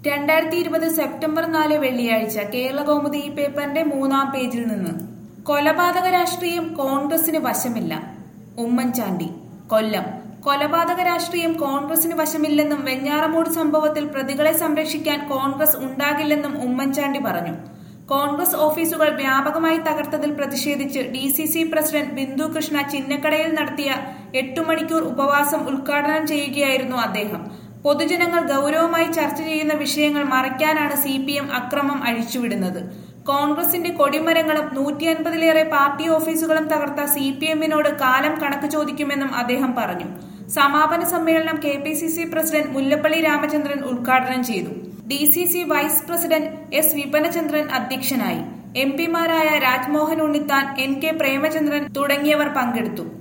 രണ്ടായിരത്തി ഇരുപത് സെപ്റ്റംബർ നാല് വെള്ളിയാഴ്ച കേരള കൗമുദി ഈ പേപ്പറിന്റെ മൂന്നാം പേജിൽ നിന്ന് കൊലപാതക രാഷ്ട്രീയം കോൺഗ്രസിന് വശമില്ല ഉമ്മൻചാണ്ടി കൊല്ലം കൊലപാതക രാഷ്ട്രീയം കോൺഗ്രസിന് വശമില്ലെന്നും വെഞ്ഞാറമൂട് സംഭവത്തിൽ പ്രതികളെ സംരക്ഷിക്കാൻ കോൺഗ്രസ് ഉണ്ടാകില്ലെന്നും ഉമ്മൻചാണ്ടി പറഞ്ഞു കോൺഗ്രസ് ഓഫീസുകൾ വ്യാപകമായി തകർത്തതിൽ പ്രതിഷേധിച്ച് D C C president Bindu Krishna ചിന്നക്കടയിൽ നടത്തിയ എട്ടു മണിക്കൂർ ഉപവാസം ഉദ്ഘാടനം ചെയ്യുകയായിരുന്നു അദ്ദേഹം പൊതുജനങ്ങൾ ഗൗരവമായി ചർച്ച ചെയ്യുന്ന വിഷയങ്ങൾ മറയ്ക്കാനാണ് സി പി എം അക്രമം അഴിച്ചുവിടുന്നത് കോൺഗ്രസിന്റെ കൊടിമരങ്ങളും നൂറ്റി അൻപതിലേറെ പാർട്ടി ഓഫീസുകളും തകർത്ത സി പി എമ്മിനോട് കാലം കണക്ക് ചോദിക്കുമെന്നും അദ്ദേഹം പറഞ്ഞു സമാപന സമ്മേളനം K P C C president Mullappally Ramachandran ഉദ്ഘാടനം ചെയ്തു D C C vice president S Vipanachandran അധ്യക്ഷനായി എം പിമാരായ രാജ്മോഹൻ ഉണ്ണിത്താൻ എൻ കെ പ്രേമചന്ദ്രൻ തുടങ്ങിയവർ പങ്കെടുത്തു